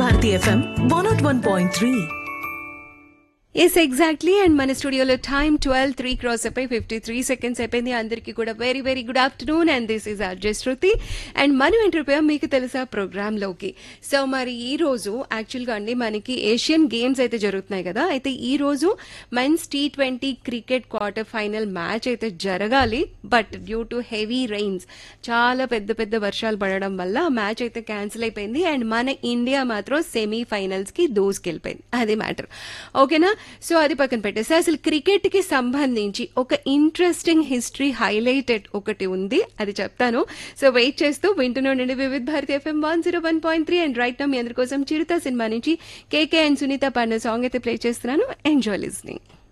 Bharati FM one not one point three yes exactly and మన స్టూడియోలో time twelve three cross అయిపోయి fifty three seconds అయిపోయింది అందరికీ కూడా very very good afternoon and this is RJ Shruti and మనం enter మీకు తెలుసా ప్రోగ్రాంలోకి సో మరి ఈ రోజు యాక్చువల్గా అండి మనకి ఏషియన్ గేమ్స్ అయితే జరుగుతున్నాయి కదా అయితే ఈ రోజు men's T twenty cricket quarter final match అయితే జరగాలి but due to heavy rains చాలా పెద్ద పెద్ద వర్షాలు పడడం వల్ల ఆ మ్యాచ్ అయితే క్యాన్సిల్ అయిపోయింది అండ్ మన ఇండియా మాత్రం సెమీ ఫైనల్స్ కి దూసుకెళ్ళిపోయింది అది మ్యాటర్ ఓకేనా సో అది పక్కన పెట్టేసి అసలు క్రికెట్ కి సంబంధించి ఒక ఇంట్రెస్టింగ్ హిస్టరీ హైలైటెడ్ ఒకటి ఉంది అది చెప్తాను సో వెయిట్ చేస్తూ వింటూనే Vividh Bharati FM one zero one point three and right నా మీ అందరి కోసం చిరుత సినిమా నుంచి కేకే అండ్ సునీత పాడిన సాంగ్ అయితే ప్లే చేస్తున్నాను ఎంజాయ్ లిస్నింగ్